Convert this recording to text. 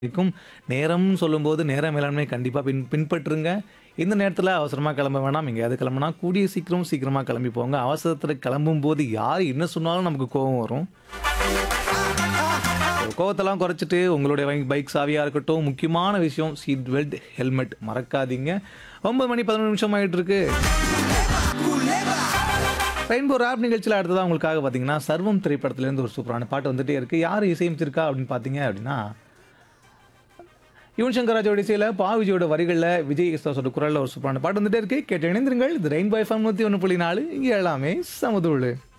இருக்கும் நேரம்னு சொல்லும்போது நேர மேலாண்மை கண்டிப்பாக பின் பின்பற்றுங்க இந்த நேரத்தில் அவசரமாக கிளம்ப வேணாம் எங்கேயாவது கிளம்புனா கூடிய சீக்கிரம் சீக்கிரமாக கிளம்பி போங்க அவசரத்தில் கிளம்பும் போது யார் என்ன சொன்னாலும் நமக்கு கோபம் வரும் கோவத்தெல்லாம் குறைச்சிட்டு உங்களுடைய பைக் சாவியாக இருக்கட்டும் முக்கியமான விஷயம் சீட் பெல்ட் ஹெல்மெட் மறக்காதீங்க ஒன்பது மணி பதினொன்று நிமிஷம் ஆகிட்டு இருக்கு ரெயின்போ ராப் நிகழ்ச்சியில் அடுத்ததாக உங்களுக்காக பார்த்தீங்கன்னா சர்வம் திரைப்படத்துலேருந்து ஒரு சூப்பரான பாட்டு வந்துட்டே இருக்கு யார் இசையமைச்சிருக்கா அப்படின்னு பார்த்தீங்க அப்படின்னா யுவன் சங்கர் ராஜோட இசையில் பா விஜயோட வரிகளில் விஜய் கிறிஸ்தாஸோட குரலில் ஒரு சூப்பரான பாட்டு வந்துட்டே இருக்கு கேட்டு இணைந்திருங்கள் இது ரெயின்போ எஃப்எம் நூற்றி ஒன்று புள்ளி நாலு இங்கே எல்லாமே சமதூள்